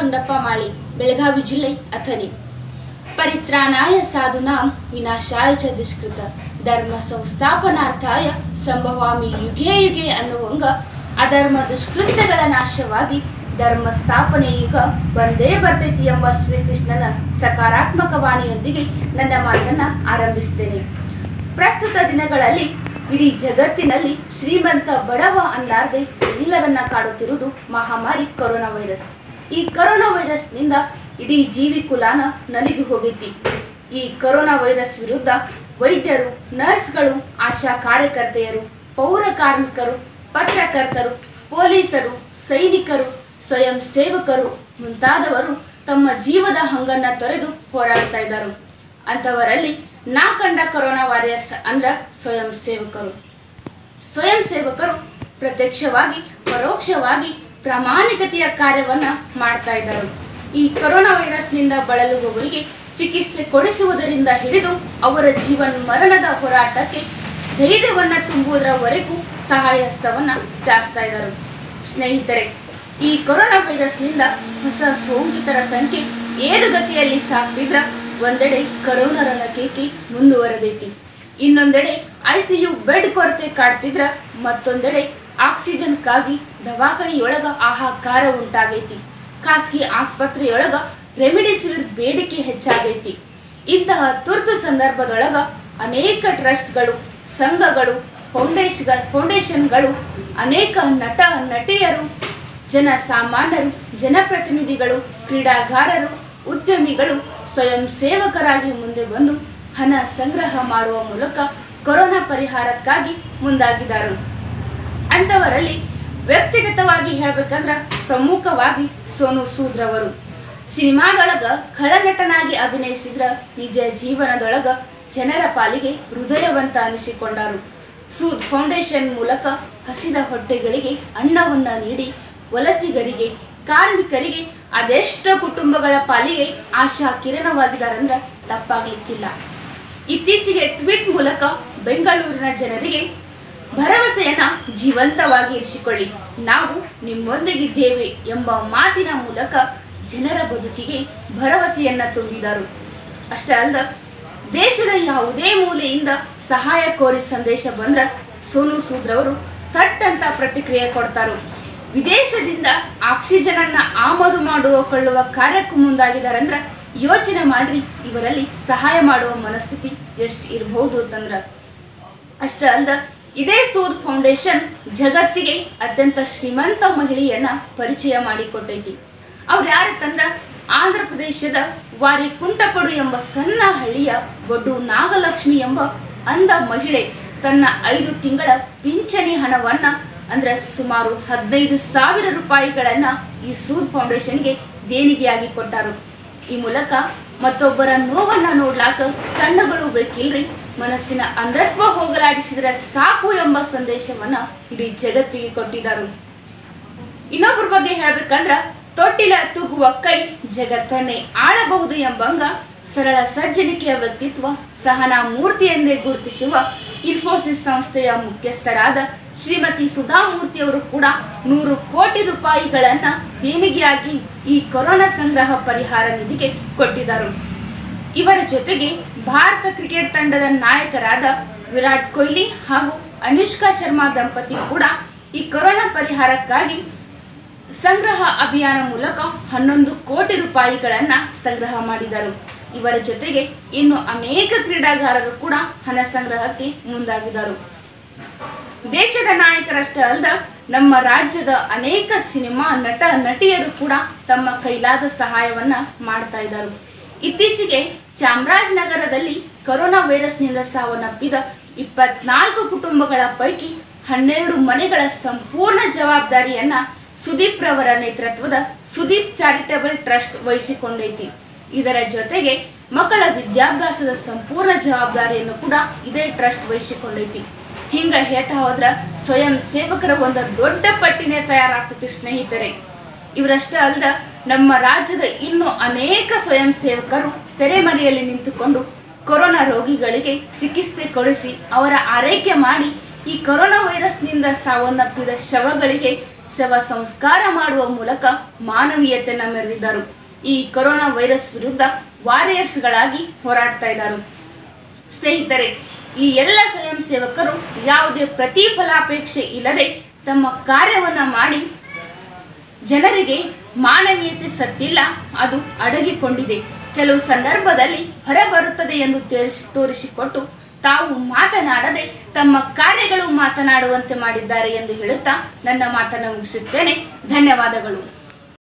ಗುಂಡಪ್ಪ ಮಾಳಿ ಬೆಳಗಾವಿ ಜಿಲ್ಲೆ ಅಥಣಿ ಪರಿತ್ರಾಣಾಯ ಸಾಧುನಾಂ ವಿನಾಶಾಯ ಚ ದುಷ್ಕೃತ ಧರ್ಮ ಸಂಸ್ಥಾಪನಾರ್ಥಾಯ ಸಂಭವಾಮಿ ಯುಗೇ ಯುಗೆ ಅನ್ನುವಂಗ ಅಧರ್ಮ ದುಷ್ಕೃತ್ಯಗಳ ನಾಶವಾಗಿ ಧರ್ಮ ಸ್ಥಾಪನೆ ಯುಗ ಬಂದೇ ಬರ್ತೈತಿ ಎಂಬ ಶ್ರೀಕೃಷ್ಣನ ಸಕಾರಾತ್ಮಕ ವಾಣಿಯೊಂದಿಗೆ ನನ್ನ ಮಾತನ್ನ ಆರಂಭಿಸ್ತೇನೆ ಪ್ರಸ್ತುತ ದಿನಗಳಲ್ಲಿ ಇಡೀ ಜಗತ್ತಿನಲ್ಲಿ ಶ್ರೀಮಂತ ಬಡವ ಅನ್ನಾರ್ದೆ ಎಲ್ಲರನ್ನ ಕಾಡುತ್ತಿರುವುದು ಮಹಾಮಾರಿ ಕೊರೋನಾ ವೈರಸ್ ಈ ಕೊರೋನಾ ವೈರಸ್ನಿಂದ ಇಡೀ ಜೀವಿ ಕುಲಾನ ನಲಿದು ಹೋಗೈತಿ ಈ ಕೊರೋನಾ ವೈರಸ್ ವಿರುದ್ಧ ವೈದ್ಯರು ನರ್ಸ್ಗಳು ಆಶಾ ಕಾರ್ಯಕರ್ತೆಯರು ಪೌರ ಕಾರ್ಮಿಕರು ಪತ್ರಕರ್ತರು ಪೊಲೀಸರು ಸೈನಿಕರು ಸ್ವಯಂ ಸೇವಕರು ಮುಂತಾದವರು ತಮ್ಮ ಜೀವದ ಹಂಗನ್ನ ತೊರೆದು ಹೋರಾಡ್ತಾ ಇದ್ದಾರೆ ಅಂಥವರಲ್ಲಿ ನಾ ಕಂಡ ಕೊರೋನಾ ವಾರಿಯರ್ಸ್ ಅಂದ್ರ ಸ್ವಯಂ ಸೇವಕರು ಸ್ವಯಂ ಸೇವಕರು ಪ್ರತ್ಯಕ್ಷವಾಗಿ ಪರೋಕ್ಷವಾಗಿ ಪ್ರಾಮಾಣಿಕತೆಯ ಕಾರ್ಯವನ್ನ ಮಾಡ್ತಾ ಇದ್ದಾರೆ ಈ ಕೊರೋನಾ ವೈರಸ್ನಿಂದ ಬಳಲುವವರಿಗೆ ಚಿಕಿತ್ಸೆ ಕೊಡಿಸುವುದರಿಂದ ಹಿಡಿದು ಅವರ ಜೀವನ ಮರಣದ ಹೋರಾಟಕ್ಕೆ ಧೈರ್ಯವನ್ನ ತುಂಬುವುದರವರೆಗೂ ಸಹಾಯ ಹಸ್ತವನ್ನ ಚಾಚ್ತಾ ಇದ್ದಾರೆ ಸ್ನೇಹಿತರೆ ಈ ಕೊರೋನಾ ವೈರಸ್ನಿಂದ ಹೊಸ ಸೋಂಕಿತರ ಸಂಖ್ಯೆ ಏರುಗತಿಯಲ್ಲಿ ಸಾಗ್ತಿದ್ರ ಒಂದೆಡೆ ಕೊರೋನಾ ರಣಕೇಕೆ ಮುಂದುವರೆದೈತಿ ಇನ್ನೊಂದೆಡೆ ಐಸಿಯು ಬೆಡ್ ಕೊರತೆ ಕಾಡ್ತಿದ್ರ ಮತ್ತೊಂದೆಡೆ ಆಕ್ಸಿಜನ್ಗಾಗಿ ದವಾಖಾನೆಯೊಳಗ ಹಾಹಾಕಾರ ಉಂಟಾಗೈತಿ ಖಾಸಗಿ ಆಸ್ಪತ್ರೆಯೊಳಗ ರೆಮಿಡಿಸಿವಿರ್ ಬೇಡಿಕೆ ಹೆಚ್ಚಾಗೈತಿ ಇಂತಹ ತುರ್ತು ಸಂದರ್ಭದೊಳಗ ಅನೇಕ ಟ್ರಸ್ಟ್ಗಳು ಸಂಘಗಳು ಫೌಂಡೇಶನ್ ಫೌಂಡೇಶನ್ಗಳು ಅನೇಕ ನಟ ನಟಿಯರು ಜನ ಸಾಮಾನ್ಯರು ಜನಪ್ರತಿನಿಧಿಗಳು ಕ್ರೀಡಾಗಾರರು ಉದ್ಯಮಿಗಳು ಸ್ವಯಂ ಸೇವಕರಾಗಿ ಮುಂದೆ ಬಂದು ಹಣ ಸಂಗ್ರಹ ಮಾಡುವ ಮೂಲಕ ಕೊರೋನಾ ಪರಿಹಾರಕ್ಕಾಗಿ ಮುಂದಾಗಿದ್ದಾರೆ ಅಂಥವರಲ್ಲಿ ವ್ಯಕ್ತಿಗತವಾಗಿ ಹೇಳ್ಬೇಕಂದ್ರ ಪ್ರಮುಖವಾಗಿ ಸೋನು ಸೂದ್ರವರು ಸಿನಿಮಾದೊಳಗ ಖಳನಟನಾಗಿ ಅಭಿನಯಿಸಿದ್ರ ನಿಜ ಜೀವನದೊಳಗ ಜನರ ಪಾಲಿಗೆ ಹೃದಯವಂತ ಅನಿಸಿಕೊಂಡರು ಸೂದ್ ಫೌಂಡೇಶನ್ ಮೂಲಕ ಹಸಿದ ಹೊಟ್ಟೆಗಳಿಗೆ ಅನ್ನವನ್ನ ನೀಡಿ ವಲಸಿಗರಿಗೆ ಕಾರ್ಮಿಕರಿಗೆ ಅದೆಷ್ಟೋ ಕುಟುಂಬಗಳ ಪಾಲಿಗೆ ಆಶಾ ಕಿರಣವಾಗಿದ್ದಾರಂದ್ರ ತಪ್ಪಾಗ್ಲಿಕ್ಕಿಲ್ಲ ಇತ್ತೀಚೆಗೆ ಟ್ವೀಟ್ ಮೂಲಕ ಬೆಂಗಳೂರಿನ ಜನರಿಗೆ ಭರವಸೆಯನ್ನ ಜೀವಂತವಾಗಿ ಇರಿಸಿಕೊಳ್ಳಿ ನಾವು ನಿಮ್ಮೊಂದಿಗಿದ್ದೇವೆ ಎಂಬ ಮಾತಿನ ಮೂಲಕ ಜನರ ಬದುಕಿಗೆ ಭರವಸೆಯನ್ನ ತುಂಬಿದರು ಅಷ್ಟೇ ಅಲ್ಲದ ದೇಶದ ಯಾವುದೇ ಮೂಲೆಯಿಂದ ಸಹಾಯ ಕೋರಿ ಸಂದೇಶ ಬಂದ್ರ ಸೋನು ಸೂದ್ರವರು ಥಟ್ ಅಂತ ಪ್ರತಿಕ್ರಿಯೆ ಕೊಡ್ತಾರು ವಿದೇಶದಿಂದ ಆಕ್ಸಿಜನ್ ಅನ್ನ ಆಮದು ಮಾಡಿಕೊಳ್ಳುವ ಕಾರ್ಯಕ್ಕೂ ಮುಂದಾಗಿದಾರಂದ್ರ ಯೋಚನೆ ಮಾಡ್ರಿ ಇವರಲ್ಲಿ ಸಹಾಯ ಮಾಡುವ ಮನಸ್ಥಿತಿ ಎಷ್ಟು ಇರಬಹುದು ಅಂತಂದ್ರ ಅಷ್ಟೇ ಅಲ್ದ ಇದೇ ಸೂದ್ ಫೌಂಡೇಶನ್ ಜಗತ್ತಿಗೆ ಅತ್ಯಂತ ಶ್ರೀಮಂತ ಮಹಿಳೆಯನ್ನ ಪರಿಚಯ ಮಾಡಿಕೊಟ್ಟೈತಿ ಅವ್ರು ಯಾರಂತಂದ್ರ ಆಂಧ್ರ ಪ್ರದೇಶದ ವಾರಿ ಕುಂಟಪಡು ಎಂಬ ಸಣ್ಣ ಹಳ್ಳಿಯ ಬೊಡ್ಡು ನಾಗಲಕ್ಷ್ಮಿ ಎಂಬ ಅಂದ ಮಹಿಳೆ ತನ್ನ ಐದು ತಿಂಗಳ ಪಿಂಚಣಿ ಹಣವನ್ನ ಅಂದ್ರೆ ಸುಮಾರು ಹದಿನೈದು ಸಾವಿರ ರೂಪಾಯಿಗಳನ್ನ ಈ ಸೂದ್ ಫೌಂಡೇಶನ್ಗೆ ದೇಣಿಗೆಯಾಗಿ ಕೊಟ್ಟಾರು ಈ ಮೂಲಕ ಮತ್ತೊಬ್ಬರ ನೋವನ್ನ ನೋಡ್ಲಾಕ ಕಣ್ಣುಗಳು ಬೇಕಿಲ್ರಿ ಮನಸ್ಸಿನ ಅಂಧತ್ವ ಹೋಗಲಾಡಿಸಿದ್ರೆ ಸಾಕು ಎಂಬ ಸಂದೇಶವನ್ನ ಇಡೀ ಜಗತ್ತಿಗೆ ಕೊಟ್ಟಿದ್ದಾರೆ ಇನ್ನೊಬ್ಬರ ಬಗ್ಗೆ ಹೇಳ್ಬೇಕಂದ್ರ ತೊಟ್ಟಿಲ ತೂಗುವ ಕೈ ಜಗತ್ತನ್ನೇ ಆಳಬಹುದು ಎಂಬಂಗ ಸರಳ ಸಜ್ಜನಿಕೆಯ ವ್ಯಕ್ತಿತ್ವ ಸಹನಾ ಮೂರ್ತಿ ಎಂದೇ ಗುರುತಿಸುವ ಇನ್ಫೋಸಿಸ್ ಸಂಸ್ಥೆಯ ಮುಖ್ಯಸ್ಥರಾದ ಶ್ರೀಮತಿ ಸುಧಾಮೂರ್ತಿಯವರು ಕೂಡ ನೂರು ಕೋಟಿ ರೂಪಾಯಿಗಳನ್ನ ದೇಣಿಗೆಯಾಗಿ ಈ ಕೊರೋನಾ ಸಂಗ್ರಹ ಪರಿಹಾರ ನಿಧಿಗೆ ಕೊಟ್ಟಿದ್ದರು ಇವರ ಜೊತೆಗೆ ಭಾರತ ಕ್ರಿಕೆಟ್ ತಂಡದ ನಾಯಕರಾದ ವಿರಾಟ್ ಕೊಹ್ಲಿ ಹಾಗೂ ಅನುಷ್ಕಾ ಶರ್ಮಾ ದಂಪತಿ ಕೂಡ ಈ ಕೊರೋನಾ ಪರಿಹಾರಕ್ಕಾಗಿ ಸಂಗ್ರಹ ಅಭಿಯಾನ ಮೂಲಕ ಹನ್ನೊಂದು ಕೋಟಿ ರೂಪಾಯಿಗಳನ್ನ ಸಂಗ್ರಹ ಮಾಡಿದರು ಇವರ ಜೊತೆಗೆ ಇನ್ನು ಅನೇಕ ಕ್ರೀಡಾಗಾರರು ಕೂಡ ಹಣ ಸಂಗ್ರಹಕ್ಕೆ ಮುಂದಾಗಿದ್ದರು ದೇಶದ ನಾಯಕರಷ್ಟೇ ಅಲ್ಲದ ನಮ್ಮ ರಾಜ್ಯದ ಅನೇಕ ಸಿನಿಮಾ ನಟ ನಟಿಯರು ಕೂಡ ತಮ್ಮ ಕೈಲಾದ ಸಹಾಯವನ್ನ ಮಾಡ್ತಾ ಇದ್ದಾರೆ ಇತ್ತೀಚೆಗೆ ಚಾಮರಾಜನಗರದಲ್ಲಿ ಕೊರೋನಾ ವೈರಸ್ನಿಂದ ಸಾವನ್ನಪ್ಪಿದ ಇಪ್ಪತ್ನಾಲ್ಕು ಕುಟುಂಬಗಳ ಪೈಕಿ ಹನ್ನೆರಡು ಮನೆಗಳ ಸಂಪೂರ್ಣ ಜವಾಬ್ದಾರಿಯನ್ನ ಸುದೀಪ್ ರವರ ನೇತೃತ್ವದ ಸುದೀಪ್ ಚಾರಿಟಬಲ್ ಟ್ರಸ್ಟ್ ವಹಿಸಿಕೊಂಡೈತಿ ಇದರ ಜೊತೆಗೆ ಮಕ್ಕಳ ವಿದ್ಯಾಭ್ಯಾಸದ ಸಂಪೂರ್ಣ ಜವಾಬ್ದಾರಿಯನ್ನು ಕೂಡ ಇದೇ ಟ್ರಸ್ಟ್ ವಹಿಸಿಕೊಂಡೈತಿ ಹಿಂಗ ಹೇಳ್ತಾ ಹೋದ್ರ ಸ್ವಯಂ ಸೇವಕರ ಒಂದು ದೊಡ್ಡ ಪಟ್ಟಿನೇ ತಯಾರಾಗ್ತೈತಿ ಸ್ನೇಹಿತರೆ ಇವರಷ್ಟೇ ಅಲ್ದ ನಮ್ಮ ರಾಜ್ಯದ ಇನ್ನು ಅನೇಕ ಸ್ವಯಂ ಸೇವಕರು ತೆರೆಮರೆಯಲ್ಲಿ ನಿಂತುಕೊಂಡು ಕೊರೋನಾ ರೋಗಿಗಳಿಗೆ ಚಿಕಿತ್ಸೆ ಕೊಡಿಸಿ ಅವರ ಆರೈಕೆ ಮಾಡಿ ಈ ಕೊರೋನಾ ವೈರಸ್ನಿಂದ ಸಾವನ್ನಪ್ಪಿದ ಶವಗಳಿಗೆ ಶವ ಸಂಸ್ಕಾರ ಮಾಡುವ ಮೂಲಕ ಮಾನವೀಯತೆಯನ್ನು ಮೆರೆದಿದ್ದರು ಈ ಕೊರೋನಾ ವೈರಸ್ ವಿರುದ್ಧ ವಾರಿಯರ್ಸ್ಗಳಾಗಿ ಹೋರಾಡ್ತಾ ಇದ್ದಾರೆ ಸ್ನೇಹಿತರೆ ಈ ಎಲ್ಲ ಸ್ವಯಂ ಸೇವಕರು ಯಾವುದೇ ಪ್ರತಿಫಲಾಪೇಕ್ಷೆ ಇಲ್ಲದೆ ತಮ್ಮ ಕಾರ್ಯವನ್ನ ಮಾಡಿ ಜನರಿಗೆ ಮಾನವೀಯತೆ ಸತ್ತಿಲ್ಲ ಅದು ಅಡಗಿಕೊಂಡಿದೆ ಕೆಲವು ಸಂದರ್ಭದಲ್ಲಿ ಹೊರಬರುತ್ತದೆ ಎಂದು ತೋರಿಸಿ ತೋರಿಸಿಕೊಟ್ಟು ತಾವು ಮಾತನಾಡದೆ ತಮ್ಮ ಕಾರ್ಯಗಳು ಮಾತನಾಡುವಂತೆ ಮಾಡಿದ್ದಾರೆ ಎಂದು ಹೇಳುತ್ತಾ ನನ್ನ ಮಾತನ್ನು ಮುಗಿಸುತ್ತೇನೆ ಧನ್ಯವಾದಗಳು